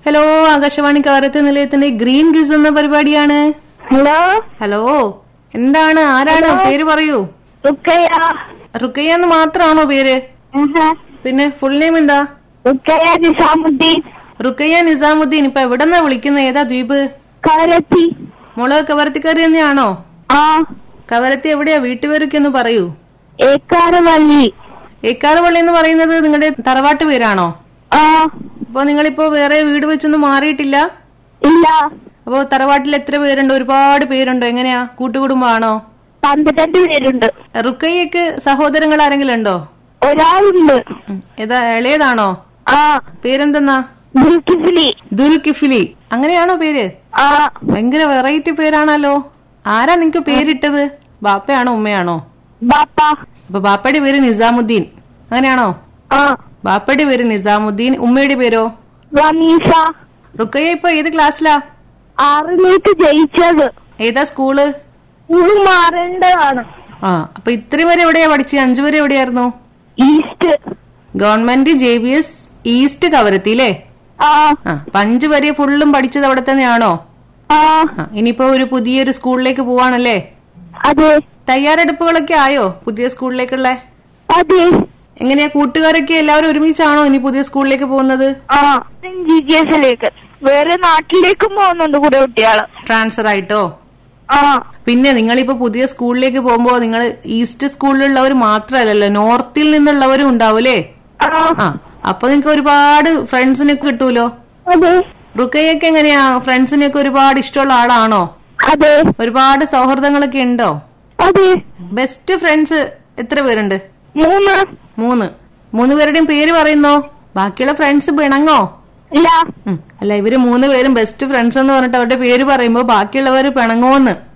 Hello Akashvani കാരത്ത് നിലയത്തിന്റെ green ഗിസ് എന്ന പരിപാടിയാണ് ഹലോ ഹലോ എന്താണ് ആരാണ് പേര് പറയൂ റുക്കയ റുക്കയ്യ എന്ന് മാത്രമാണോ പേര് ആഹാ. പിന്നെ ഫുൾ നെയിം എന്താ റുക്കയ നിസാമുദ്ദീൻ റുക്കയ്യ നിസാമുദ്ദീൻ ഇപ്പൊ എവിടെന്നാ വിളിക്കുന്നത് ഏതാ ദ്വീപ് കവരത്തി മോള് കവരത്തിക്കാരി തന്നെയാണോ ആ കവരത്തി എവിടെയാ വീട്ടുപേരൊക്കെ ഒന്ന് പറയൂ ഏക്കാരവള്ളി ഏക്കാറുപള്ളി എന്ന് പറയുന്നത് നിങ്ങളുടെ തറവാട്ട് പേരാണോ ആ അപ്പൊ നിങ്ങളിപ്പോ വേറെ വീട് വെച്ചൊന്നും മാറിയിട്ടില്ല ഇല്ല അപ്പോ തറവാട്ടിൽ എത്ര പേരുണ്ട് ഒരുപാട് പേരുണ്ടോ എങ്ങനെയാ കൂട്ടുകുടുംബാണോ പന്ത്രണ്ട് പേരുണ്ട് റുക്കയ്യക്ക് സഹോദരങ്ങൾ ആരെങ്കിലും ഉണ്ടോ ഒരാളുണ്ട് ഉം. ഏതാ ഇളയതാണോ ആ പേരെന്തെന്നാ ദുൽക്കിഫിലി ദുൽകിഫിലി അങ്ങനെയാണോ പേര് ആ ഭയങ്കര വെറൈറ്റി പേരാണല്ലോ ആരാ നിങ്ങക്ക് പേരിട്ടത് ബാപ്പയാണോ ഉമ്മയാണോ ബാപ്പ അപ്പൊ ബാപ്പയുടെ പേര് നിസാമുദ്ദീൻ അങ്ങനെയാണോ ആ ബാപ്പയുടെ പേര് നിസാമുദ്ദീൻ ഉമ്മയുടെ പേരോ റമീസ റുക്കയ്യ ഇപ്പൊ ഏത് ക്ലാസ്സിലാ ആറിലേക്ക് ജയിച്ചത് ഏതാ സ്കൂള് സ്കൂൾ മാറേണ്ടതാണ് ആ അപ്പൊ ഇത്രയും വരെ എവിടെയാ പഠിച്ചത് അഞ്ചു വരെ എവിടെയായിരുന്നു east government J B S east Kavaratti അല്ലേ ആ ആ അപ്പൊ അഞ്ചു വരെ ഫുള്ളും പഠിച്ചത് അവിടെ തന്നെയാണോ ആ ആ ഇനിയിപ്പോ ഒരു പുതിയൊരു സ്കൂളിലേക്ക് പോവാണല്ലേ അതെ തയ്യാറെടുപ്പുകളൊക്കെ ആയോ പുതിയ സ്കൂളിലേക്കുള്ള അതെ എങ്ങനെയാ കൂട്ടുകാരൊക്കെ എല്ലാവരും ഒരുമിച്ചാണോ ഇനി പുതിയ സ്കൂളിലേക്ക് പോകുന്നത് ആ ജി ജി എസിലേക്ക് വേറെ നാട്ടിലേക്കും പോകുന്നുണ്ട് കുറെ കുട്ടികള് ട്രാൻസ്ഫർ ആയിട്ടോ ആ പിന്നെ നിങ്ങളിപ്പോ പുതിയ സ്കൂളിലേക്ക് പോകുമ്പോ നിങ്ങൾ ഈസ്റ്റ് സ്കൂളിലുള്ളവർ മാത്രമല്ലല്ലോ നോർത്തിൽ നിന്നുള്ളവരും ഉണ്ടാവൂലേ ആ ആ അപ്പൊ നിങ്ങക്ക് ഒരുപാട് ഫ്രണ്ട്സിനെ കിട്ടൂലോ അതെ റുക്കയൊക്കെ എങ്ങനെയാ ഫ്രണ്ട്സിനെയൊക്കെ ഒരുപാട് ഇഷ്ടമുള്ള ആളാണോ അതെ ഒരുപാട് സൗഹൃദങ്ങളൊക്കെ ഉണ്ടോ അതെ ബെസ്റ്റ് ഫ്രണ്ട്സ് എത്ര പേരുണ്ട് മൂന്ന് മൂന്ന് മൂന്ന് പേരുടെയും പേര് പറയുന്നോ ബാക്കിയുള്ള ഫ്രണ്ട്സ് പിണങ്ങോ ഇല്ല ഉം. അല്ല ഇവര് മൂന്ന് പേരും ബെസ്റ്റ് ഫ്രണ്ട്സ് എന്ന് പറഞ്ഞിട്ട് അവരുടെ പേര് പറയുമ്പോ ബാക്കിയുള്ളവര് പിണങ്ങോന്ന്